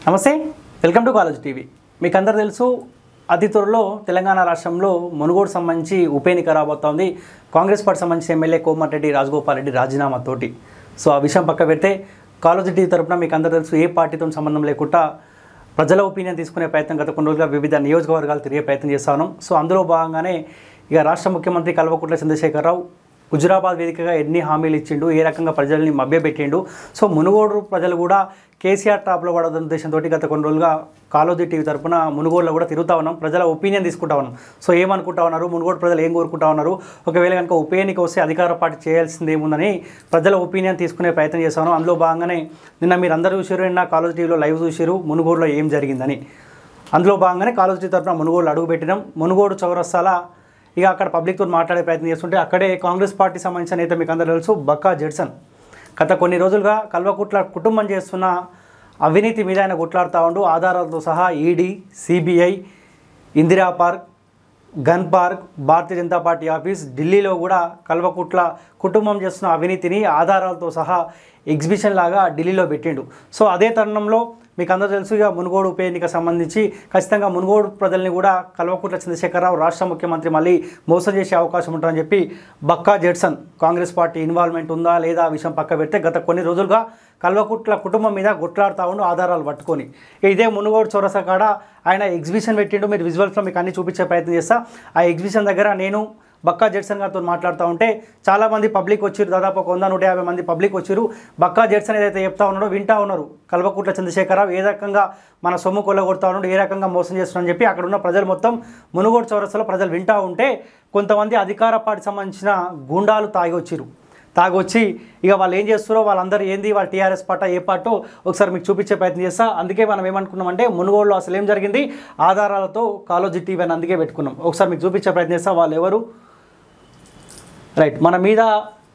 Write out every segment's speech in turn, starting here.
నమస్తే welcome to college TV మీకు అందరు తెలుసు అతి త్వరలో తెలంగాణ రాష్ట్రంలో మునుగోడు సంబంధించి ఉప ఎన్నిక రాబోతోంది కాంగ్రెస్ పార్టీ సంబంధించిన ఎమ్మెల్యే కోమటిరెడ్డి రాజగోపాల్ రెడ్డి రాజీనామాతోటి సో ఆ విషయం పక్క పెడితే కాలేజ్ టీవీ తరపున మీకు అందరు తెలుసు ఏ పార్టీతో సంబంధం లేకుండా ప్రజల ఒపీనియన్ తీసుకునే ప్రయత్నం గత కొన్ని రోజులుగా వివిధ నియోజకవర్గాలు తిరిగే ప్రయత్నం చేస్తా ఉన్నాం సో అందులో భాగంగానే ఇక రాష్ట్ర ముఖ్యమంత్రి కల్వకుంట్ల చంద్రశేఖరరావు హుజురాబాద్ వేదికగా ఎన్ని హామీలు ఇచ్చిండు ఏ రకంగా ప్రజల్ని మభ్యపెట్టిండు సో మునుగోడు ప్రజలు కూడా కేసీఆర్ టాప్లో పడదన్న ఉద్దేశంతో గత కొన్ని రోజులుగా కాలోజీ టీవీ తరపున మునుగోడులో కూడా తిరుగుతా ఉన్నాం ప్రజల ఒపీనియన్ తీసుకుంటా ఉన్నాం సో ఏమనుకుంటా ఉన్నారు మునుగోడు ప్రజలు ఏం కోరుకుంటా ఉన్నారు ఒకవేళ కనుక ఉప ఎన్నిక వస్తే అధికార పార్టీ చేయాల్సింది ఏముందని ప్రజల ఒపీనియన్ తీసుకునే ప్రయత్నం చేస్తా ఉన్నాం అందులో భాగంగానే నిన్న మీరు అందరూ చూసారు నిన్న కాలేజ్ టీవీలో లైవ్ చూసారు మునుగోడులో ఏం జరిగిందని అందులో భాగంగానే కాలేజ్ టీవీ తరపున మునుగోడులో అడుగు పెట్టినాం మునుగోడు చౌరస్తాల ఇక అక్కడ పబ్లిక్తో మాట్లాడే ప్రయత్నం చేస్తుంటే అక్కడే కాంగ్రెస్ పార్టీ సంబంధించిన నేత మీకు అందరూ తెలుసు బక్కా జెడ్సన్ గత కొన్ని రోజులుగా కల్వకుట్ల కుటుంబం చేస్తున్న అవినీతి మీద ఆయన కొట్లాడుతూ ఉండు ఆధారాలతో సహా ED CBI Indira park gun park Bharatiya Janata party office ఢిల్లీలో కూడా కల్వకుట్ల కుటుంబం చేస్తున్న అవినీతిని ఆధారాలతో సహా ఎగ్జిబిషన్ లాగా ఢిల్లీలో పెట్టిండు సో అదే తరుణంలో మీకు అందరూ తెలుసు ఇక మునుగోడు ఉప ఎన్నిక సంబంధించి ఖచ్చితంగా మునుగోడు ప్రజల్ని కూడా కల్వకుట్ల చంద్రశేఖరరావు రాష్ట్ర ముఖ్యమంత్రి మళ్ళీ మోసం చేసే అవకాశం ఉంటుందని చెప్పి Bakka Judson Congress party involvement ఉందా లేదా ఆ విషయం పక్క పెడితే గత కొన్ని రోజులుగా కల్వకుట్ల కుటుంబం మీద కొట్లాడుతూ ఉండు ఆధారాలు పట్టుకొని ఇదే మునుగోడు చౌరస కాడ ఆయన ఎగ్జిబిషన్ పెట్టిండు మీరు విజువల్స్లో మీకు అన్ని చూపించే ప్రయత్నం చేస్తా ఆ ఎగ్జిబిషన్ దగ్గర నేను బక్కా జెడ్సన్ గారితో మాట్లాడుతూ ఉంటే చాలామంది పబ్లిక్ వచ్చారు దాదాపు ఒక వంద నూట యాభై మంది పబ్లిక్ వచ్చారు బక్కా జెడ్సన్ ఏదైతే చెప్తా ఉన్నాడో వింటా ఉన్నారు కల్వకుట్ల చంద్రశేఖరరావు ఏ రకంగా మన సొమ్ము కొల్లగొడతా ఉన్నాడు ఏ రకంగా మోసం చేస్తున్నాడని చెప్పి అక్కడ ఉన్న ప్రజలు మొత్తం మునుగోడు చౌరస్తలో ప్రజలు వింటా ఉంటే కొంతమంది అధికార పార్టీ సంబంధించిన గూండాలు తాగి వచ్చిరు తాగొచ్చి ఇక వాళ్ళు ఏం చేస్తారో వాళ్ళందరూ ఏంది వాళ్ళ టీఆర్ఎస్ పార్ట ఏ పార్టో ఒకసారి మీకు చూపించే ప్రయత్నం చేస్తా అందుకే మనం ఏమనుకున్నామంటే మునుగోడులో అసలు ఏం జరిగింది ఆధారాలతో కాలోజీ టీవీ అని అందుకే పెట్టుకున్నాం ఒకసారి మీకు చూపించే ప్రయత్నం చేస్తా వాళ్ళు ఎవరు రైట్ మన మీద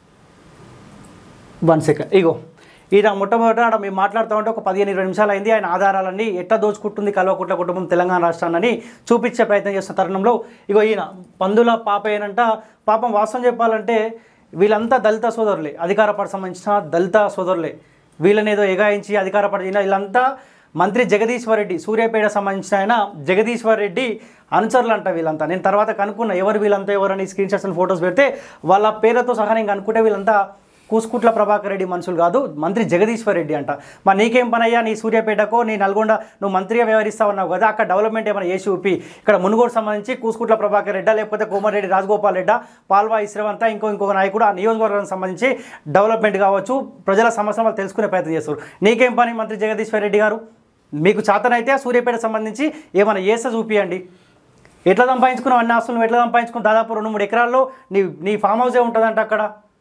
వన్ సెకండ్ ఇగో ఈయన మొట్టమొదట ఆడ మేము మాట్లాడుతూ ఉంటే ఒక పదిహేను ఇరవై నిమిషాలు అయింది ఆయన ఆధారాలన్నీ ఎట్లా దోచుకుంటుంది కల్వకుట్ల కుటుంబం తెలంగాణ రాష్ట్రాన్ని చూపించే ప్రయత్నం చేస్తున్న తరుణంలో ఇగో ఈయన పందుల పాప ఏనంట పాపం వాస్తవం చెప్పాలంటే వీళ్ళంతా దళిత సోదరులే అధికార పార్టీ సంబంధించిన దళిత సోదరులే వీళ్ళని ఏదో ఎగాయించి అధికార పార్టీ వీళ్ళంతా మంత్రి జగదీశ్వర్ రెడ్డి సూర్యాపేట సంబంధించిన ఆయన జగదీశ్వర్ రెడ్డి అనుచరులు అంట వీళ్ళంతా నేను తర్వాత కనుక్కున్న ఎవరు వీళ్ళంతా ఎవరని స్క్రీన్ షాట్స్ అండ్ ఫొటోస్ పెడితే వాళ్ళ పేరుతో సహా నేను కనుక్కుంటే వీళ్ళంతా కూసుకుట్ల ప్రభాకర్ రెడ్డి మనుషులు కాదు మంత్రి జగదీశ్వర్ రెడ్డి అంట మరి నీకేం పని అయ్యా నీ సూర్యాపేటకో నీ నల్గొండ నువ్వు మంత్రిగా వ్యవహరిస్తావు అన్నావు కదా అక్కడ డెవలప్మెంట్ ఏమైనా చేసి ఊపి ఇక్కడ మునుగోడు సంబంధించి కూసుకుట్ల ప్రభాకర్ రెడ్డా లేకపోతే కోమరెడ్డి రాజగోపాల్ రెడ్డా పాల్వా ఇస్రవంతా ఇంకో ఇంకొక నాయకుడు ఆ నియోజకవర్గానికి సంబంధించి డెవలప్మెంట్ కావచ్చు ప్రజల సమస్యలు వాళ్ళు తెలుసుకునే ప్రయత్నం చేస్తారు నీకేం పని మంత్రి జగదీశ్వర్ రెడ్డి గారు మీకు చేతనైతే సూర్యాపేట సంబంధించి ఏమైనా చేస్తే చూపియండి ఎట్లా సంపాదించుకున్నావు అన్ని ఆస్తులు నువ్వు ఎట్లా సంపాదించుకుని దాదాపు రెండు మూడు ఎకరాల్లో నీ నీ ఫామ్ హౌసే ఉంటుందంట అక్కడ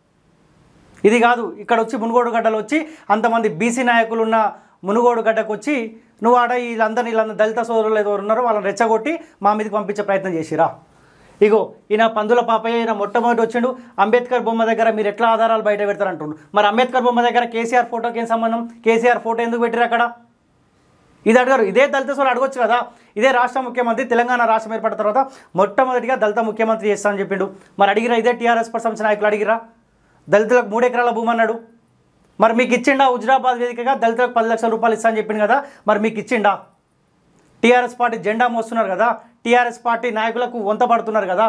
ఇది కాదు ఇక్కడ వచ్చి మునుగోడు గడ్డలు వచ్చి అంతమంది బీసీ నాయకులు ఉన్న మునుగోడు గడ్డకు వచ్చి నువ్వు ఆడ వీళ్ళందరినీ వీళ్ళందరూ దళిత సోదరులు ఏదో ఉన్నారో వాళ్ళని రెచ్చగొట్టి మా మీదకి పంపించే ప్రయత్నం చేసిరా ఇగో ఈయన పందుల పాపయ్య ఈయన మొట్టమొదటి వచ్చిండు అంబేద్కర్ బొమ్మ దగ్గర మీరు ఎట్లా ఆధారాలు బయట పెడతారంటుండు మరి అంబేద్కర్ బొమ్మ దగ్గర కేసీఆర్ ఫోటోకి ఏం సంబంధం కేసీఆర్ ఫోటో ఎందుకు పెట్టారు అక్కడ ఇది అడిగారు ఇదే దళిత సోదరులు అడగొచ్చు కదా ఇదే రాష్ట్ర ముఖ్యమంత్రి తెలంగాణ రాష్ట్రం ఏర్పడిన తర్వాత మొట్టమొదటిగా దళిత ముఖ్యమంత్రి చేస్తానని చెప్పిండు మరి అడిగిరా ఇదే టీఆర్ఎస్ పార్టీ సంబంధించిన నాయకులు అడిగిరా దళితులకు మూడు ఎకరాల భూమి అన్నాడు మరి మీకు ఇచ్చిండా హుజరాబాద్ వేదికగా దళితులకు పది లక్షల రూపాయలు ఇస్తా అని చెప్పింది కదా మరి మీకు ఇచ్చిండా టీఆర్ఎస్ పార్టీ జెండా మోస్తున్నారు కదా టీఆర్ఎస్ పార్టీ నాయకులకు వంత పడుతున్నారు కదా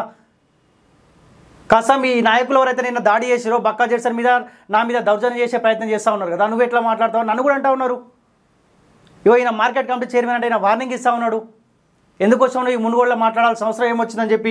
కాస్త మీ నాయకులు ఎవరైతే నిన్న దాడి చేసిరో బక్కా జెడ్సన్ మీద నా మీద దౌర్జన్యం చేసే ప్రయత్నం చేస్తూ ఉన్నారు కదా నువ్వు ఎట్లా మాట్లాడతావు నన్ను కూడా అంటా ఉన్నారు ఇగో ఈయన మార్కెట్ కమిటీ చైర్మన్ అంటే ఈయన వార్నింగ్ ఇస్తా ఉన్నాడు ఎందుకు వచ్చావు ఈ మునుగోళ్ళ మాట్లాడాల్సిన అవసరం ఏమొచ్చిందని చెప్పి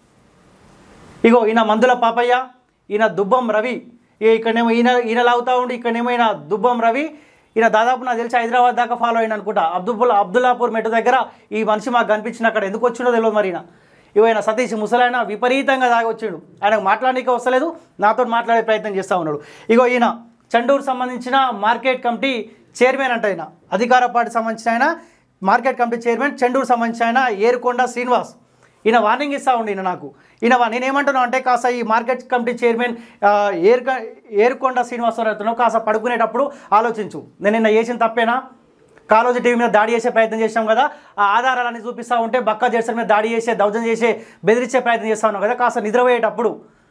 ఇగో ఈయన మందుల పాపయ్య ఈయన దుబ్బం రవి ఇక ఇక్కడనేమో ఈయన ఈయన లాగుతా ఉండి ఇక్కడనేమో ఈయన దుబ్బం రవి ఈయన దాదాపు నాకు తెలిసి హైదరాబాద్ దాకా ఫాలో అయిన అనుకుంటా అబ్దుల్లా అబ్దుల్లాపూర్ మెట్టు దగ్గర ఈ మనిషి మాకు కనిపించిన అక్కడ ఎందుకు వచ్చిండో తెలియదు మరి ఈయన ఇగో ఈయన సతీష్ ముసలాయన విపరీతంగా దాగి వచ్చిండు ఆయనకు మాట్లాడడానికి వస్తలేదు నాతో మాట్లాడే ప్రయత్నం చేస్తూ ఉన్నాడు ఇగో ఈయన చండూరు సంబంధించిన మార్కెట్ కమిటీ చైర్మన్ అంట ఆయన అధికార పార్టీ సంబంధించిన ఆయన మార్కెట్ కమిటీ చైర్మన్ చెండూరు సంబంధించిన ఆయన ఏరుకొండ శ్రీనివాస్ ఈయన వార్నింగ్ ఇస్తా ఉండి ఈయన నాకు ఈయన వా- నేనేమంటున్నా అంటే కాస్త ఈ మార్కెట్ కమిటీ చైర్మన్ ఆ, ఏరుక ఏరుకొండ శ్రీనివాసరావుతో కాస్త పడుకునేటప్పుడు ఆలోచించు నేను నిన్న చేసిన తప్పేనా కాలోజీ టీవీ మీద దాడి చేసే ప్రయత్నం చేసాం కదా ఆ ఆధారాలన్నీ చూపిస్తూ ఉంటే బక్క జెడ్సన్ మీద దాడి చేసే దౌర్జన్యం చేసే బెదిరించే ప్రయత్నం చేస్తా ఉన్నాం కదా కాస్త నిద్రపోయేటప్పుడు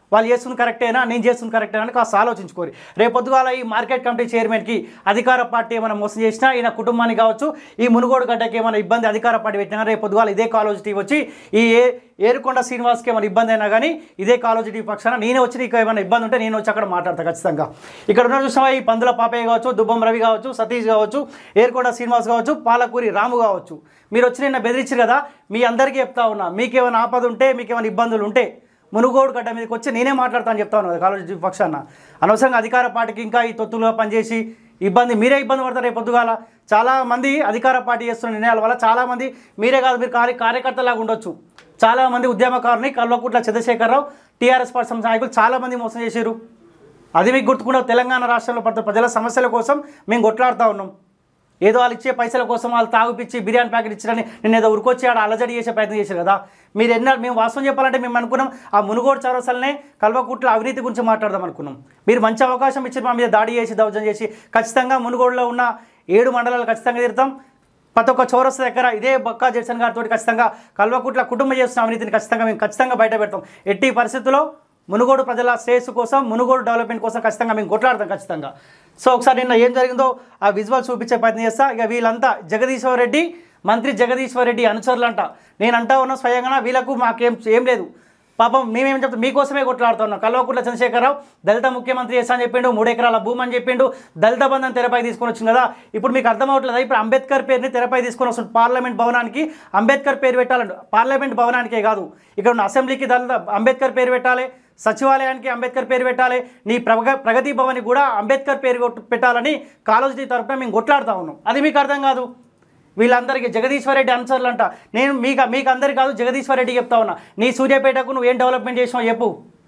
వాళ్ళు చేస్తుంది కరెక్టేనా నేను చేస్తుంది కరెక్టేనా అని కాస్త ఆలోచించుకోరు రేపు పొద్దుగాల ఈ మార్కెట్ కమిటీ చైర్మన్కి అధికార పార్టీ ఏమైనా మోసం చేసినా ఈయన కుటుంబాన్ని కావచ్చు ఈ మునుగోడు గడ్డకి ఏమైనా ఇబ్బంది అధికార పార్టీ పెట్టినా రేపు పొద్దుగాల ఇదే కాలేజ్ టీవీ వచ్చి ఈ ఏ ఏరుకొండ శ్రీనివాస్కి ఏమైనా ఇబ్బంది అయినా కానీ ఇదే కాలేజ్ టీవీ పక్షాన నేనే వచ్చి నీకు ఏమైనా ఇబ్బంది ఉంటే నేను వచ్చి అక్కడ మాట్లాడతా ఖచ్చితంగా ఇక్కడ ఉన్న చూసినావా ఈ పందుల పాపయ్య కావచ్చు దుబ్బం రవి కావచ్చు సతీష్ కావచ్చు ఏరుకొండ శ్రీనివాస్ కావచ్చు పాలకూరి రాము కావచ్చు మీరు వచ్చి నిన్న బెదిరించారు కదా మీ అందరికీ చెప్తా ఉన్నా మీకేమైనా ఆపద ఉంటే మీకేమైనా ఇబ్బందులు ఉంటే మునుగోడు గడ్డ మీదకి వచ్చి నేనే మాట్లాడతాను చెప్తాను కదా కాలేజ్ పక్షాన అనవసరంగా అధికార పార్టీకి ఇంకా ఈ తొత్తులుగా పనిచేసి ఇబ్బంది మీరే ఇబ్బంది పడతారు రేపు పొద్దుగాల చాలా మంది అధికార పార్టీ చేస్తున్న నిర్ణయాల వల్ల చాలామంది మీరే కాదు మీరు కార్య కార్యకర్తలాగా ఉండొచ్చు చాలామంది ఉద్యమకారుని కల్వకుట్ల చంద్రశేఖరరావు టీఆర్ఎస్ పార్టీ సంస్థ నాయకులు చాలామంది మోసం చేశారు అది మీకు గుర్తుకుండా తెలంగాణ రాష్ట్రంలో పడుతున్న ప్రజల సమస్యల కోసం మేము కొట్లాడుతూ ఉన్నాం ఏదో వాళ్ళు ఇచ్చే పైసల కోసం వాళ్ళు తాగుపిచ్చి బిర్యానీ ప్యాకెట్ ఇచ్చారని నేను ఏదో ఉరికొచ్చి ఆడ అలజడి చేసే ప్రయత్నం చేశారు కదా మీరు ఎన్న మేము వాస్తవం చెప్పాలంటే మేము అనుకున్నాం ఆ మునుగోడు చౌరసలనే కల్వకుట్ల అవినీతి గురించి మాట్లాడదాం అనుకున్నాం మీరు మంచి అవకాశం ఇచ్చి మా మీద దాడి చేసి దౌర్జన్యం చేసి ఖచ్చితంగా మునుగోడులో ఉన్న ఏడు మండలాలు ఖచ్చితంగా తిడతాం ప్రతి ఒక్క చౌరస్తా దగ్గర ఇదే బక్కా జడ్సన్ గారితో ఖచ్చితంగా కల్వకుట్ల కుటుంబం చేస్తున్న అవినీతిని ఖచ్చితంగా మేము ఖచ్చితంగా బయట పెడతాం ఎట్టి పరిస్థితుల్లో మునుగోడు ప్రజల శ్రేయస్సు కోసం మునుగోడు డెవలప్మెంట్ కోసం ఖచ్చితంగా మేము కొట్లాడతాం ఖచ్చితంగా సో ఒకసారి నిన్న ఏం జరిగిందో ఆ విజువల్ చూపించే ప్రయత్నం చేస్తా ఇక వీళ్ళంతా జగదీశ్వర్ రెడ్డి మంత్రి జగదీశ్వర్ రెడ్డి అనుచరులంట నేను అంటా ఉన్నా స్వయంగా వీళ్ళకు మాకేం ఏం లేదు పాపం మేమేం చెప్తాం మీకోసమే కొట్లాడుతున్నాం కల్వకుట్ల చంద్రశేఖరరావు దళిత ముఖ్యమంత్రి చేస్తా అని చెప్పిండు మూడు ఎకరాల భూమి అని చెప్పిండు దళిత బంధం తెరపై తీసుకొని వచ్చింది కదా ఇప్పుడు మీకు అర్థం అవ్వట్లేదా ఇప్పుడు అంబేద్కర్ పేరుని తెరపై తీసుకొని వస్తుంది పార్లమెంట్ భవనానికి అంబేద్కర్ పేరు పెట్టాలంట పార్లమెంట్ భవనానికే కాదు ఇక్కడ ఉన్న అసెంబ్లీకి దళిత అంబేద్కర్ పేరు పెట్టాలి సచివాలయానికి అంబేద్కర్ పేరు పెట్టాలి నీ ప్రగ ప్రగతి భవన్కి కూడా అంబేద్కర్ పేరు కొట్టు- పెట్టాలని కాలేజీ తరపున మేము కొట్లాడుతూ ఉన్నాం అది మీకు అర్థం కాదు వీళ్ళందరికీ జగదీశ్వర్ రెడ్డి అనుచరులు అంట నేను మీకు మీకు అందరికీ కాదు జగదీశ్వర్ రెడ్డి చెప్తా ఉన్నా నీ సూర్యాపేటకు నువ్వు ఏం డెవలప్మెంట్ చేసినావు చెప్పు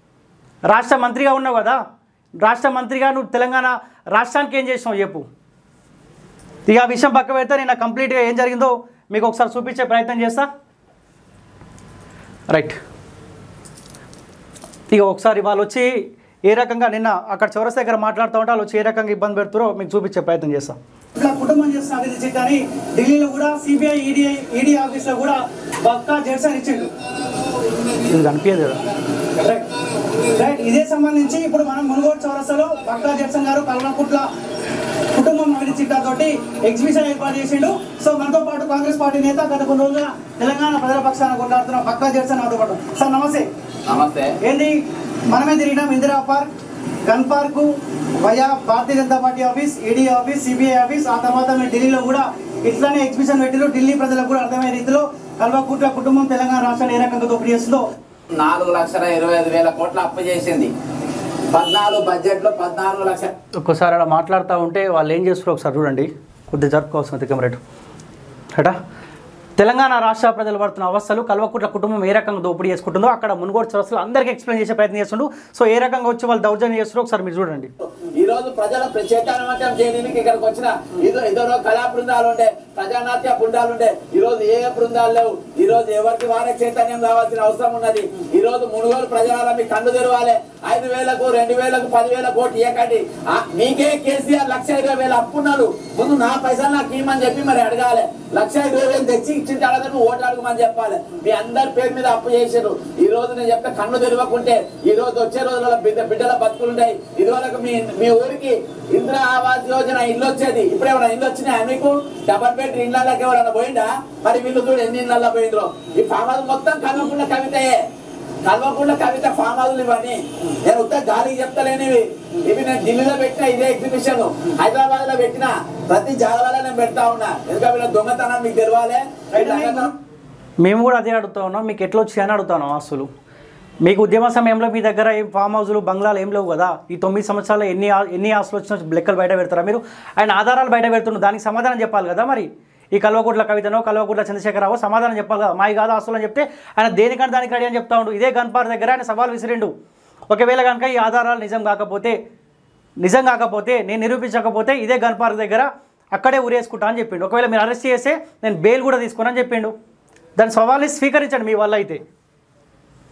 రాష్ట్ర మంత్రిగా ఉన్నావు కదా రాష్ట్ర మంత్రిగా నువ్వు తెలంగాణ రాష్ట్రానికి ఏం చేసినావు చెప్పు ఇక ఆ విషయం పక్క పెడితే నేను కంప్లీట్గా ఏం జరిగిందో మీకు ఒకసారి చూపించే ప్రయత్నం చేస్తా రైట్ ఇక ఒకసారి వాళ్ళు వచ్చి ఏ రకంగా నిన్న అక్కడ చౌరస్ దగ్గర మాట్లాడుతూ ఉంటే వాళ్ళు వచ్చి ఏ రకంగా ఇబ్బంది పెడుతారో మీకు చూపించే ప్రయత్నం చేస్తాం ఇట్లా కుటుంబం చేస్తున్న అవినీతి చిట్టాని ఢిల్లీలో కూడా సిబిఐ ఈడీ ఈడీ ఆఫీస్లో కూడా బక్కా జడ్సన్ ఇచ్చిండు ఇది కనిపించదు కదా రైట్ రైట్ ఇదే సంబంధించి ఇప్పుడు మనం మునుగోడు చౌరస్తాలో బక్కా జడ్సన్ గారు కల్వకుట్ల కుటుంబం అవినీతి చిట్టా తోటి ఎగ్జిబిషన్ ఏర్పాటు చేసిండు సో మనతో పాటు కాంగ్రెస్ పార్టీ నేత గత కొన్ని రోజులుగా తెలంగాణ ప్రజల పక్షాన కొట్లాడుతున్న బక్కా జడ్సన్ నాతో పాటు సార్ నమస్తే నమస్తే ఏంది మనమే తిరిగినాం Indira park gun park via Bharatiya Janata party office ED office CBI office ఆ తర్వాత మీరు ఢిల్లీలో కూడా ఇట్లానే ఎగ్జిబిషన్ పెట్టిరు ఢిల్లీ ప్రజలకు కూడా అర్థమయ్యే రీతిలో కల్వకుట్ల కుటుంబం తెలంగాణ రాష్ట్రాన్ని ఏ రకంగా దోపిడీ చేస్తుందో నాలుగు లక్షల ఇరవై ఐదు వేల కోట్ల అప్పు చేసింది పద్నాలుగు బడ్జెట్ లో పద్నాలుగు లక్షల ఒక్కసారి అలా మాట్లాడుతూ ఉంటే వాళ్ళు ఏం చేస్తారో ఒకసారి చూడండి కొద్దిగా జరుపుకోవాల్సిన కెమెరేటు అటా తెలంగాణ రాష్ట్ర ప్రజలు పడుతున్న అవస్థలు కల్వకుట్ల కుటుంబం ఏ రకంగా దోపిడీ చేసుకుంటుందో అక్కడ మునుగోడు చరస్సులు అందరికీ ఎక్స్ప్లెయిన్ చేసే ప్రయత్నం చేస్తుండు సో ఏ రకంగా వచ్చి వాళ్ళు దౌర్జన్యం చేస్తారో ఒకసారి మీరు చూడండి ఈ రోజు ప్రజల చైతన్యవంతం చేయడానికి ఇక్కడికి వచ్చిన ఇదో ఇదో కళా బృందాలు ఉండే ప్రజానాట్య బృందాలు ఉండే ఈ రోజు ఏ బృందాలు లేవు ఈ రోజు ఎవరికి వారే చైతన్యం రావాల్సిన అవసరం ఉన్నది ఈ రోజు మునుగోలు ప్రజల మీ కన్ను తెరవాలి ఐదు వేలకు రెండు వేలకు పదివేల కోటి ఇవ్వకండి ఆ, మీకే కేసీఆర్ లక్ష ఇరవై వేలు అప్పున్నారు ముందు నా పైసలు నాకు ఇవ్వమని చెప్పి మరి అడగాలి లక్ష ఇరవై వేలు తెచ్చి ఇచ్చిన తర్వాత నువ్వు ఓటు అడగమని చెప్పాలి మీ అందరి పేరు మీద అప్పు చేసారు ఈ రోజు నేను చెప్తే కన్ను తెరవకుంటే ఈ రోజు వచ్చే రోజుల బిడ్డ బిడ్డల బతుకులుంటాయి ఇది వరకు మీ మీ ఊరికి ఇందిరా ఆవాస్ యోజన ఇల్లు వచ్చేది ఇప్పుడు ఏమైనా ఇల్లు వచ్చినాయా మీకు డబల్ బెడ్ ఇళ్ళకి ఎవరైనా పోయిందా మరి వీళ్ళు చూడు ఎన్ని ఇళ్ళల్లో పోయిండ్రో ఈ ఫామ్ హౌస్ మొత్తం కల్వకుండా కవితయే కల్వకుండా కవిత ఫామ్ హౌస్లు ఇవన్నీ నేను ఉత్త గాలికి చెప్తలేనివి ఇవి నేను ఢిల్లీలో పెట్టిన ఇదే ఎగ్జిబిషన్ హైదరాబాద్ లో పెట్టిన ప్రతి జాగాలో నేను పెడతా ఉన్నా ఎందుకంటే వీళ్ళ దొంగతనం మీకు తెలవాలి వీళ్ళ మేము కూడా అదే అడుగుతా ఉన్నాం మీకు ఎట్లా వచ్చి అని అడుగుతాను ఆస్తులు మీకు ఉద్యమ సమయంలో మీ దగ్గర ఏం ఫామ్ హౌస్లు బంగ్లాలు ఏం లేవు కదా ఈ తొమ్మిది సంవత్సరాలు ఎన్ని ఆ- ఎన్ని ఆస్తులు వచ్చినా లెక్కలు బయట పెడతారా మీరు ఆయన ఆధారాలు బయట పెడుతున్నారు దానికి సమాధానం చెప్పాలి కదా మరి ఈ కల్వకుట్ల కవితనో కల్వకుట్ల చంద్రశేఖరరావు సమాధానం చెప్పాలి కదా మాయి కాదు ఆస్తులు అని చెప్తే ఆయన దేనికంటే దానికి రెడీ అని చెప్తా ఉండు ఇదే గన్పార్ దగ్గర ఆయన సవాల్ విసిరిండు ఒకవేళ కనుక ఈ ఆధారాలు నిజం కాకపోతే నిజం కాకపోతే నేను నిరూపించకపోతే ఇదే గన్ పార్క్ దగ్గర అక్కడే ఊరేసుకుంటా అని చెప్పిండు ఒకవేళ మీరు అరెస్ట్ చేస్తే నేను బెయిల్ కూడా తీసుకోనని చెప్పిండు దాని సవాల్ని స్వీకరించండి మీ వల్ల అయితే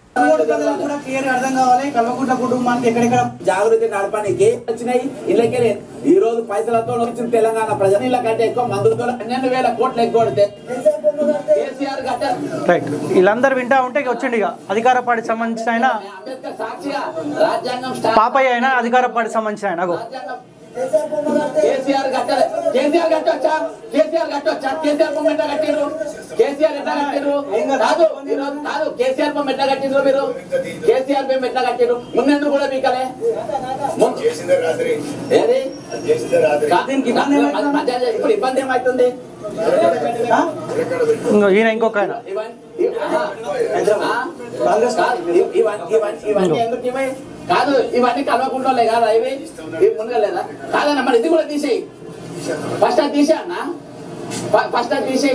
మునుగోడు ప్రజలకు కూడా క్లియర్ అర్థం కావాలి కల్వకుంట్ల కుటుంబానికి ఎక్కడెక్కడ జాగృతి నడపడానికి వచ్చినాయి ఇళ్ళకి ఈ రోజు పైసలతో వచ్చిన తెలంగాణ ప్రజలు ఇళ్ళ కంటే ఎక్కువ మందులతో పన్నెండు వేల కోట్లు ఎగ్గొడితే కేసీఆర్ కట్టారు రైట్ వీళ్ళందరూ వింటా ఉంటే ఇక వచ్చిండు ఇక అధికార పార్టీకి సంబంధించిన ఆయన అంబేద్కర్ సాక్షిగా రాజ్యాంగం స్టా- పాపయ్య అయినా అధికార పార్టీకి సంబంధించిన ఆయన అగో రాజ్యాంగం కేసీఆర్ కట్టారు కేసీఆర్ కట్టొచ్చా కేసీఆర్ కట్టొచ్చా కేసీఆర్ బొమ్మ ఎట్లా కట్టిరు కేసీఆర్ ఎట్లా కట్టిరు కాదు ఈరోజు కాదు కేసీఆర్ బొమ్మ ఎట్లా కట్టిరు మీరు కేసీఆర్ బొమ్మ ఎట్లా కట్టిరు ముందెందుకు కూడా మీకలే ముందు చేసిందే రాత్రి ఏది చేసిందే రాత్రి కా- దీనికి ఇబ్బంది ఏమవుతుంది? మధ్య- ఇప్పుడు ఇబ్బంది ఏమవుతుంది ఆ? ఎక్కడ పెట్టి ఇంకో ఈయన ఇంకొక ఆయన ఇవన్నీ ఇవ్- ఆహా. ఆ? కాదు, ఇవ్- ఇవన్నీ ఇవన్నీ ఇవన్నీ ఎందుకు ఇవి కాదు ఇవన్నీ కలవకుండా కాదా ఇవి ఇవి మునగలేదా కాదన్న మరి ఇది కూడా తీసేయి ఫస్ట్ అది తీసే అన్న ఫ- ఫస్ట్ అది తీసేయి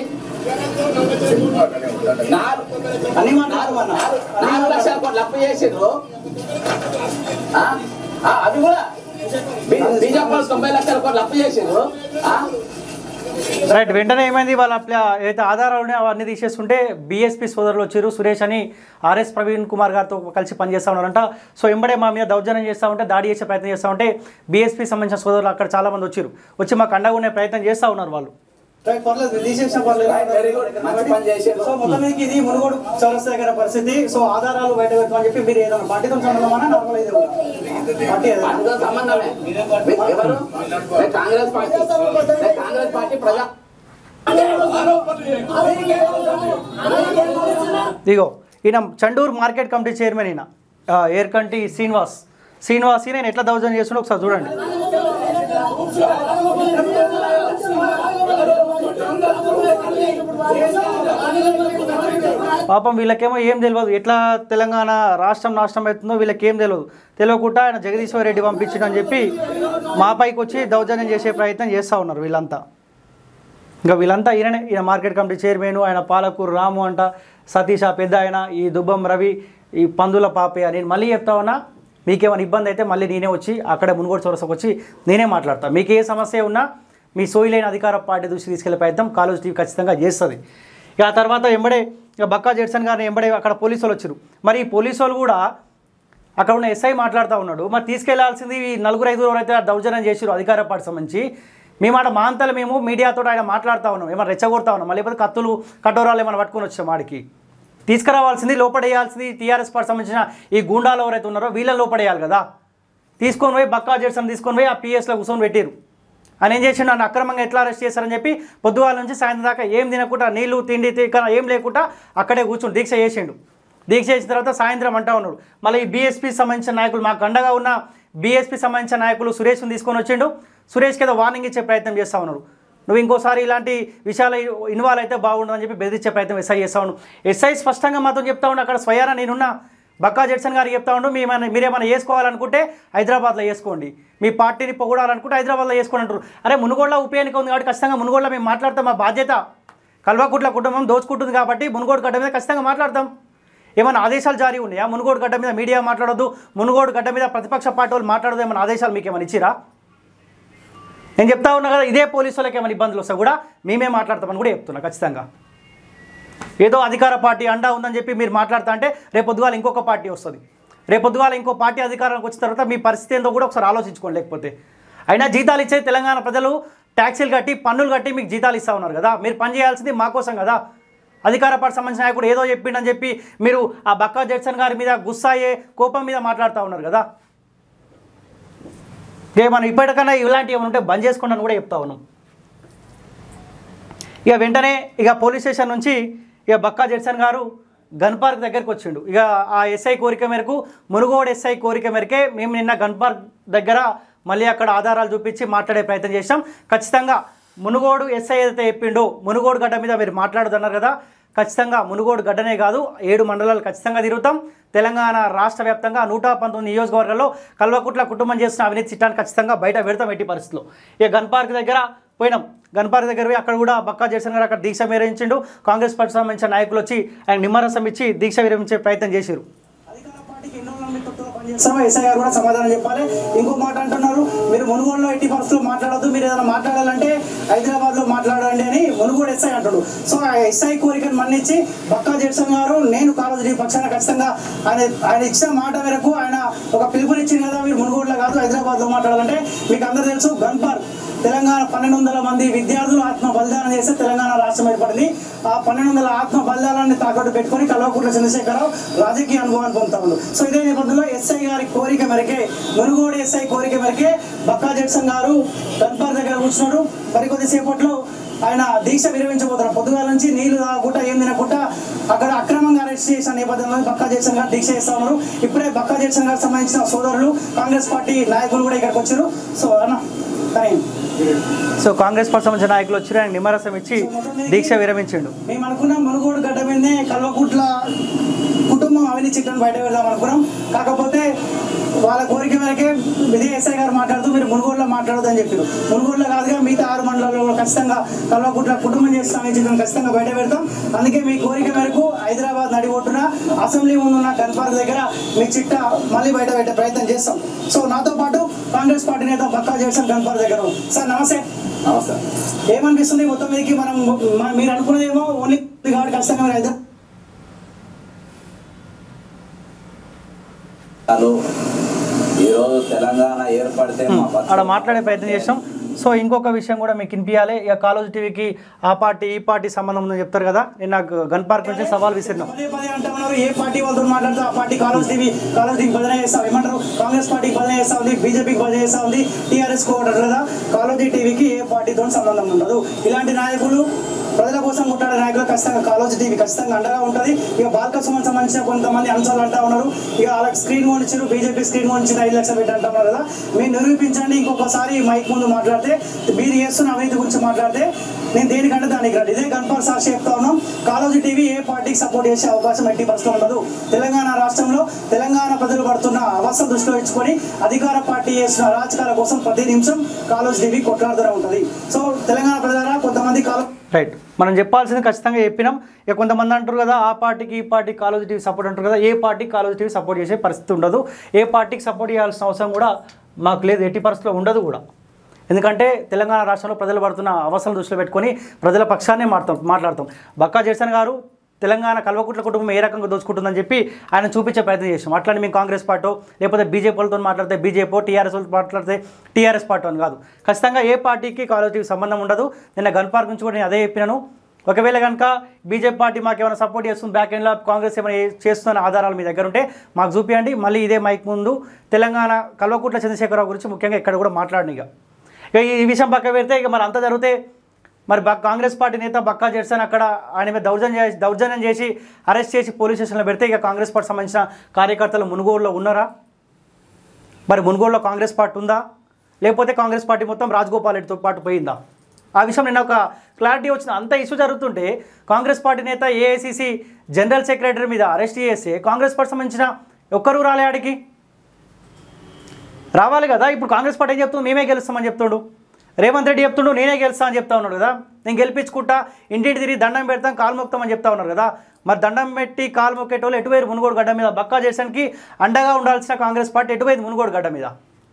నాలుగు అన్ని మాట్లాడు అన్న. నాలుగు లక్షల కోట్లు అప్పు చేసిండ్రు ఆ? ఆ, అవి కూడా బీజేపీ తొంభై లక్షల కోట్లు అప్పు చేసిండ్రు ఆ? రైట్ వెంటనే ఏమైంది వాళ్ళ అప్ల- ఏదైతే ఆధారాలు ఉన్నాయో అవన్నీ తీసేస్తుంటే బీఎస్పీ సోదరులు వచ్చారు సురేష్ అని ఆర్ఎస్ ప్రవీణ్ కుమార్ గారితో కలిసి పనిచేస్తా ఉన్నారంట సో ఎంబడే మా మీద దౌర్జన్యం చేస్తూ ఉంటే దాడి చేసే ప్రయత్నం చేస్తూ ఉంటే బీఎస్పీ సంబంధించిన సోదరులు అక్కడ చాలా మంది వచ్చారు వచ్చి మాకు అండగా ఉండే ప్రయత్నం చేస్తూ ఉన్నారు వాళ్ళు వెరీ గుడ్ మంచి పని చేసిండ్రు సో మొత్తం మీదకి ఇది మునుగోడు చౌరస్తా దగ్గర పరిస్థితి సో ఆధారాలు బయట పెట్టమని చెప్పి మీరు ఏదైనా పార్టీతో సంబంధమా నార్మల్ ఇది పార్టీ ఏదైనా? పార్టీతో సంబంధమే మీ- ఎవరు నేను కాంగ్రెస్ పార్టీ నేను కాంగ్రెస్ పార్టీ ప్రజా ఇదిగో ఈయన చండూరు మార్కెట్ కమిటీ చైర్మన్ ఈయన ఆ, ఏర్కంటి శ్రీనివాస్ శ్రీనివాస్ నేను ఎట్లా దౌర్జన్యం చేస్తుండో ఒకసారి చూడండి పాపం వీళ్ళకేమో ఏం తెలియదు ఎట్లా తెలంగాణ రాష్ట్రం నాశనం అవుతుందో వీళ్ళకి ఏం తెలియదు తెలియకుండా ఆయన జగదీశ్వర్ రెడ్డి పంపించడం అని చెప్పి మా పైకి వచ్చి దౌర్జన్యం చేసే ప్రయత్నం చేస్తూ ఉన్నారు వీళ్ళంతా ఇంకా వీళ్ళంతా ఈయననే ఈయన మార్కెట్ కమిటీ చైర్మన్ ఆయన పాలకూరు రాము అంట సతీష్ ఆ పెద్ద ఆయన ఈ దుబ్బం రవి ఈ పందుల పాపయ్య నేను మళ్ళీ చెప్తా ఉన్నా మీకేమైనా ఇబ్బంది అయితే మళ్ళీ నేనే వచ్చి అక్కడే మునుగోడు చౌరసకు వచ్చి నేనే మాట్లాడతా మీకు ఏ సమస్య ఉన్నా మీ సోయిలైన అధికార పార్టీ దృష్టి తీసుకెళ్లే ప్రయత్నం కాలేజ్ టీవీ ఖచ్చితంగా చేస్తుంది ఇక ఆ తర్వాత ఎంబడే ఇక బక్కా జెడ్సన్ గారిని ఎంబడే అక్కడ పోలీసు వాళ్ళు వచ్చారు మరి ఈ పోలీసు వాళ్ళు కూడా అక్కడ ఉన్న ఎస్ఐ మాట్లాడుతూ ఉన్నాడు మరి తీసుకెళ్లాల్సింది ఈ నలుగురు ఐదుగురు ఎవరైతే ఆ దౌర్జన్యం చేసారో అధికార పార్టీ సంబంధించి మేము ఆడ మా అంతలు మేము మీడియాతో ఆయన మాట్లాడుతూ ఉన్నాం ఏమైనా రెచ్చగొడతా ఉన్నాం మళ్ళీ లేకపోతే కత్తులు కటోరాలు ఏమైనా పట్టుకొని వచ్చాం వాడికి తీసుకురావాల్సింది లోపడేయాల్సింది టీఆర్ఎస్ పార్టీ సంబంధించిన ఈ గూండాలు ఎవరైతే ఉన్నారో వీళ్ళని లోపడేయాలి కదా తీసుకొని పోయి బక్కా జెడ్సన్ తీసుకొని పోయి ఆ పిఎస్లో కూర్చొని పెట్టారు ఆయన ఏం చేసిండు నన్ను అక్రమంగా ఎట్లా అరెస్ట్ చేశారని చెప్పి పొద్దుగాల నుంచి సాయంత్రం దాకా ఏం తినకుండా నీళ్లు తిండి తిక్క ఏం లేకుండా అక్కడే కూర్చుని దీక్ష చేసిండు దీక్ష చేసిన తర్వాత సాయంత్రం అంటా ఉన్నాడు మళ్ళీ ఈ బీఎస్పీ సంబంధించిన నాయకులు మాకు అండగా ఉన్న బీఎస్పీ సంబంధించిన నాయకులు సురేష్ని తీసుకొని వచ్చిండు సురేష్కి ఏదో వార్నింగ్ ఇచ్చే ప్రయత్నం చేస్తా ఉన్నారు నువ్వు ఇంకోసారి ఇలాంటి విషయాలు ఇన్వాల్వ్ అయితే బాగుండదని చెప్పి బెదిరించే ప్రయత్నం ఎస్ఐ చేస్తా ఉన్నాడు ఎస్ఐ స్పష్టంగా మాతో చెప్తా ఉండు అక్కడ స్వయాన నేనున్నా బక్కా జడ్సన్ గారికి చెప్తా ఉండు మేమైనా మీరేమైనా వేసుకోవాలనుకుంటే హైదరాబాద్లో వేసుకోండి మీ పార్టీని పొగడాలనుకుంటే హైదరాబాద్లో వేసుకోండి అంటారు అరే మునుగోడులో ఉప ఎన్నిక ఉంది కాబట్టి ఖచ్చితంగా మునుగోడులో మేము మాట్లాడతాం మా బాధ్యత కల్వకుట్ల కుటుంబం దోచుకుంటుంది కాబట్టి మునుగోడు గడ్డ మీద ఖచ్చితంగా మాట్లాడతాం ఏమైనా ఆదేశాలు జారీ ఉన్నాయా మునుగోడు గడ్డ మీద మీడియా మాట్లాడొద్దు మునుగోడు గడ్డ మీద ప్రతిపక్ష పార్టీ వాళ్ళు మాట్లాడదు ఏమైనా ఆదేశాలు మీకు ఏమైనా ఇచ్చిరా నేను చెప్తా ఉన్నా కదా ఇదే పోలీసు వాళ్ళకి ఏమైనా ఇబ్బందులు వస్తే కూడా మేమే మాట్లాడతామని కూడా చెప్తున్నా ఖచ్చితంగా ఏదో అధికార పార్టీ అండా ఉందని చెప్పి మీరు మాట్లాడుతా అంటే రేపొద్దుగాల ఇంకొక పార్టీ వస్తుంది రేపొద్దుగాల ఇంకో పార్టీ అధికారానికి వచ్చిన తర్వాత మీ పరిస్థితి ఏందో కూడా ఒకసారి ఆలోచించుకోండి లేకపోతే అయినా జీతాలు ఇచ్చే తెలంగాణ ప్రజలు ట్యాక్సీలు కట్టి పన్నులు కట్టి మీకు జీతాలు ఇస్తా ఉన్నారు కదా మీరు పని చేయాల్సింది మా కోసం కదా అధికార పార్టీ సంబంధించిన నాయకుడు ఏదో చెప్పిండని చెప్పి మీరు ఆ బక్కా జడ్సన్ గారి మీద గుస్సాయే కోపం మీద మాట్లాడుతూ ఉన్నారు కదా ఇక మనం ఇప్పటికన్నా ఇలాంటివి ఏమైనా ఉంటే బంద్ చేసుకోండి అని కూడా చెప్తా ఉన్నాం ఇక వెంటనే ఇక పోలీస్ స్టేషన్ నుంచి ఇక బక్కా జడ్సన్ గారు గన్ పార్క్ దగ్గరికి వచ్చిండు ఇక ఆ ఎస్ఐ కోరిక మేరకు మునుగోడు ఎస్ఐ కోరిక మేరకే మేము నిన్న గన్ పార్క్ దగ్గర మళ్ళీ అక్కడ ఆధారాలు చూపించి మాట్లాడే ప్రయత్నం చేసాం ఖచ్చితంగా మునుగోడు ఎస్ఐ ఏదైతే చెప్పిండో మునుగోడు గడ్డ మీద మీరు మాట్లాడుతున్నారు కదా ఖచ్చితంగా మునుగోడు గడ్డనే కాదు ఏడు మండలాలు ఖచ్చితంగా తిరుగుతాం తెలంగాణ రాష్ట్ర వ్యాప్తంగా నూట పంతొమ్మిది నియోజకవర్గాల్లో కల్వకుట్ల కుటుంబం చేసిన అవినీతి చిట్టాన్ని ఖచ్చితంగా బయట పెడతాం ఎట్టి పరిస్థితుల్లో ఇక గన్ పార్క్ దగ్గర పోయినాం గన్ పార్క్ దగ్గర పోయి అక్కడ కూడా బక్కా జయసన్ గారు అక్కడ దీక్ష విరమించిండు కాంగ్రెస్ పార్టీ సంబంధించిన నాయకులు వచ్చి ఆయన నిమ్మరసం ఇచ్చి దీక్ష విరమించే ప్రయత్నం చేశారు అధికార పార్టీకి ఎన్నో నమ్మికతో పనిచేస్తామో ఎస్ఐ గారు కూడా సమాధానం చెప్పాలి ఇంకో మాట అంటున్నారు మీరు మునుగోడులో ఎట్టి పరిస్థితుల్లో మాట్లాడొద్దు మీరు ఏదైనా మాట్లాడాలంటే హైదరాబాద్లో మాట్లాడండి అని మునుగోడు ఎస్ఐ అంటున్నారు అంటాడు సో ఆ ఎస్ఐ కోరికను మన్నించి బక్కా జడ్సన్ గారు నేను కాలేజీ పక్షాన ఖచ్చితంగా ఆయన ఆయన ఇచ్చిన మాట మేరకు ఆయన ఒక పిలుపునిచ్చింది కదా మీరు మునుగోడులో కాదు హైదరాబాద్ లో మాట్లాడాలంటే మీకు అందరూ తెలుసు గన్పర్ తెలంగాణ పన్నెండు వందల మంది విద్యార్థులు ఆత్మ బలిదానం చేస్తే తెలంగాణ రాష్ట్రం ఏర్పడింది ఆ పన్నెండు వందల ఆత్మ బలిదానాన్ని తాకట్టు పెట్టుకొని కల్వకుంట్ల చంద్రశేఖరరావు రాజకీయ అనుభవాన్ని పొందుతా ఉన్నాడు సో ఇదే నేపథ్యంలో ఎస్ఐ గారి కోరిక మేరకే మునుగోడు ఎస్ఐ కోరిక మేరకే బక్కా జడ్సన్ గారు గన్పర్ దగ్గర కూర్చున్నాడు మరి కొద్దిసేపట్లో ఆయన దీక్ష విరమించబోతున్నారు పొద్దుగాల నుంచి నీళ్లు తాగకుండా ఏం తినకుండా అక్కడ అక్రమంగా అరెస్ట్ చేసిన నేపథ్యంలో బక్కా జడ్సన్ గారు దీక్ష చేస్తా ఉన్నారు ఇప్పుడే బక్కా జడ్సన్ గారికి సంబంధించిన సోదరులు కాంగ్రెస్ పార్టీ నాయకులు కూడా ఇక్కడికి వచ్చారు సో అన్న కానీ సో కాంగ్రెస్ పార్టీ సంబంధించిన నాయకులు వచ్చి ఆయన నిమ్మరసం ఇచ్చి దీక్ష విరమించిండు మేము అనుకున్నాం మునుగోడు గడ్డ మీదనే కల్వకుట్ల కుటుంబం అవినీతి చిట్టని బయట పెడదాం అనుకున్నాం కాకపోతే వాళ్ళ కోరిక మేరకే విజయ్ ఎస్ఐ గారు మాట్లాడుతూ మీరు మునుగోడులో మాట్లాడదు అని చెప్పారు మునుగోడులో కాదుగా మిగతా ఆరు మండలాల్లో కూడా ఖచ్చితంగా కల్వకుట్ల కుటుంబం చేస్తామని చిట్టని ఖచ్చితంగా బయట పెడతాం అందుకే మీ కోరిక మేరకు హైదరాబాద్ నడిగొట్టున అసెంబ్లీ ముందున్న గన్పార్క్ దగ్గర మీ చిట్ట మళ్ళీ బయట పెట్టే ప్రయత్నం చేస్తాం సో నాతో పాటు కాంగ్రెస్ పార్టీ నేత బక్కా జడ్సన్ గన్పార్క్ దగ్గర ఉన్నాం. సార్ నమస్తే నమస్తే ఏమనిపిస్తుంది మొత్తం మీదకి మనం మన- మీరు అనుకున్నదేమో ఓన్లీ కాబట్టి ఖచ్చితంగా మీరు హైదరాబాద్ హలో ఈరోజు తెలంగాణ ఏర్పడితే మా బతుకు- ఆడ మాట్లాడే ప్రయత్నం చేసాం సో ఇంకొక విషయం కూడా మీకు వినిపించాలి ఇక కాలేజ్ టీవీకి ఆ పార్టీ ఈ పార్టీ సంబంధం ఉందని చెప్తారు కదా నేను నాకు గన్ పార్క్ నుంచి సవాల్ విసిరినాం పదే పదే అంటా ఉన్నారు ఏ పార్టీ వాళ్ళతో మాట్లాడితే ఆ party college TV college TV బదిలీ చేస్తాం ఏమంటారు కాంగ్రెస్ పార్టీకి బదిలీ చేస్తా ఉంది బీజేపీకి బదిలీ చేస్తా ఉంది టీఆర్ఎస్ కోవడం లేదా కాలేజీ టీవీకి ఏ పార్టీతో సంబంధం ఉండదు ఇలాంటి నాయకులు ప్రజల కోసం కొట్టాడే నాయకులు ఖచ్చితంగా కాలేజ్ టీవీ ఖచ్చితంగా అండగా ఉంటుంది ఇక బాల్క సుమన్ సంబంధించిన కొంతమంది అంశాలు అంటా ఉన్నారు ఇక వాళ్ళకి స్క్రీన్ కొనిచ్చారు బీజేపీ స్క్రీన్ కొనిచ్చిన ఐదు లక్షలు పెట్టి అంటా ఉన్నారు కదా మీరు నిరూపించండి ఇంకొకసారి మైక్ ముందు మాట్లాడితే మీరు చేస్తున్న అవినీతి గురించి మాట్లాడితే నేను దేనికంటే దానికి రాదు ఇదే కన్ఫర్ సాక్షి చెప్తా ఉన్నాం కాలేజీ టీవీ ఏ పార్టీకి సపోర్ట్ చేసే అవకాశం ఎట్టి పరిస్థితుల్లో ఉండదు తెలంగాణ రాష్ట్రంలో తెలంగాణ ప్రజలు పడుతున్న అవస్థ దృష్టిలో ఇచ్చుకొని అధికార పార్టీ చేస్తున్న అరాచకాల కోసం ప్రతి నిమిషం కాలేజ్ టీవీ కొట్లాడుతూనే ఉంటుంది సో తెలంగాణ ప్రజల కొంతమంది కాలేజ్ రైట్ మనం చెప్పాల్సింది ఖచ్చితంగా చెప్పినాం ఇక కొంతమంది అంటారు కదా ఆ పార్టీకి ఈ పార్టీ కాలేజ్ టీవీ సపోర్ట్ అంటారు కదా ఏ పార్టీకి కాలేజ్ టీవీ సపోర్ట్ చేసే పరిస్థితి ఉండదు ఏ పార్టీకి సపోర్ట్ చేయాల్సిన అవసరం కూడా మాకు లేదు ఎట్టి పరిస్థితిలో ఉండదు కూడా ఎందుకంటే తెలంగాణ రాష్ట్రంలో ప్రజలు పడుతున్న అవసరాలు దృష్టిలో పెట్టుకొని ప్రజల పక్షాన్నే మాట్లాడతాం మాట్లాడతాం బక్కా జయసన్ గారు తెలంగాణ కల్వకుట్ల కుటుంబం ఏ రకంగా దోచుకుంటుందని చెప్పి ఆయన చూపించే ప్రయత్నం చేసాం అట్లానే మేము కాంగ్రెస్ పార్టీ లేకపోతే బీజేపీ వాళ్ళతో మాట్లాడితే బీజేపీ టీఆర్ఎస్ వాళ్ళతో మాట్లాడితే టీఆర్ఎస్ పార్టీ అని కాదు ఖచ్చితంగా ఏ పార్టీకి కాలేజీకి సంబంధం ఉండదు నిన్న గన్ పార్క్ నుంచి కూడా నేను అదే చెప్పినాను ఒకవేళ కనుక బీజేపీ పార్టీ మాకు ఏమైనా సపోర్ట్ చేస్తుంది బ్యాక్ ఎండ్లో కాంగ్రెస్ ఏమైనా చేస్తున్న ఆధారాలు మీ దగ్గర ఉంటే మాకు చూపించండి మళ్ళీ ఇదే మైక్ ముందు తెలంగాణ కల్వకుట్ల చంద్రశేఖరరావు గురించి ముఖ్యంగా ఇక్కడ కూడా మాట్లాడిన ఇక ఇక ఈ విషయం పక్క పెడితే ఇక మరి అంతా జరిగితే మరి బ- కాంగ్రెస్ పార్టీ నేత బక్కా జడ్సన్ అక్కడ ఆయన మీద దౌర్జన్యం చేసి దౌర్జన్యం చేసి అరెస్ట్ చేసి పోలీస్ స్టేషన్లో పెడితే ఇక కాంగ్రెస్ పార్టీ సంబంధించిన కార్యకర్తలు మునుగోడులో ఉన్నారా మరి మునుగోడులో కాంగ్రెస్ పార్టీ ఉందా లేకపోతే కాంగ్రెస్ పార్టీ మొత్తం రాజగోపాల్ రెడ్డితో పాటు పోయిందా ఆ విషయం నిన్న ఒక క్లారిటీ వచ్చిన అంత ఇష్యూ జరుగుతుంటే కాంగ్రెస్ పార్టీ నేత ఏఐసిసి జనరల్ సెక్రటరీ మీద అరెస్ట్ చేస్తే కాంగ్రెస్ పార్టీ సంబంధించిన ఒక్కరు రాలే ఆడికి రావాలి కదా ఇప్పుడు కాంగ్రెస్ పార్టీ ఏం చెప్తుంది మేమే గెలుస్తామని చెప్తుండు రేవంత్ రెడ్డి చెప్తుండు నేనే గెలుస్తా అని చెప్తా ఉన్నాడు కదా నేను గెలిపించుకుంటా ఇంటింటి తిరిగి దండం పెడతాం కాలు మొక్తామని చెప్తా ఉన్నారు కదా మరి దండం పెట్టి కాలు మొక్కేటోళ్ళు ఎటువైరు మునుగోడు గడ్డ మీద బక్కా చేసానికి అండగా ఉండాల్సిన కాంగ్రెస్ పార్టీ ఎటువైంది మునుగోడు గడ్డ మీద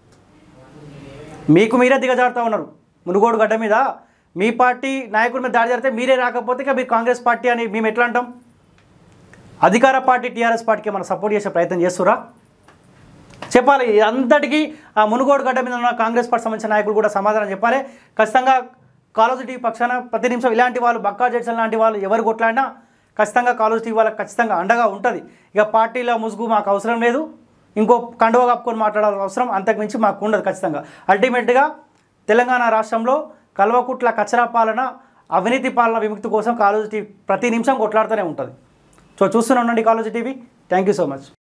మీకు మీరే దిగజారుతా ఉన్నారు మునుగోడు గడ్డ మీద మీ పార్టీ నాయకుడి మీద దాడి జరిగితే మీరే రాకపోతే ఇక మీరు కాంగ్రెస్ పార్టీ అని మేము ఎట్లా అంటాం అధికార పార్టీ టీఆర్ఎస్ పార్టీకి మనం సపోర్ట్ చేసే ప్రయత్నం చేస్తురా చెప్పాలి అంతటికీ ఆ మునుగోడు గడ్డ మీద ఉన్న కాంగ్రెస్ పార్టీ సంబంధించిన నాయకులు కూడా సమాధానం చెప్పాలి ఖచ్చితంగా కాలేజ్ టీవీ పక్షాన ప్రతి నిమిషం ఇలాంటి వాళ్ళు బక్కా జడ్సన్ లాంటి వాళ్ళు ఎవరు కొట్లాడినా ఖచ్చితంగా కాలేజ్ టీవీ వాళ్ళకి ఖచ్చితంగా అండగా ఉంటుంది ఇక పార్టీల ముసుగు మాకు అవసరం లేదు ఇంకో కండువ కప్పుకొని మాట్లాడాల్సిన అవసరం అంతకుమించి మాకు ఉండదు ఖచ్చితంగా అల్టిమేట్గా తెలంగాణ రాష్ట్రంలో కల్వకుట్ల కచరా పాలన అవినీతి పాలన విముక్తి కోసం కాలేజ్ టీవీ ప్రతి నిమిషం కొట్లాడుతూనే ఉంటుంది సో చూస్తూనే ఉండండి college TV thank you so much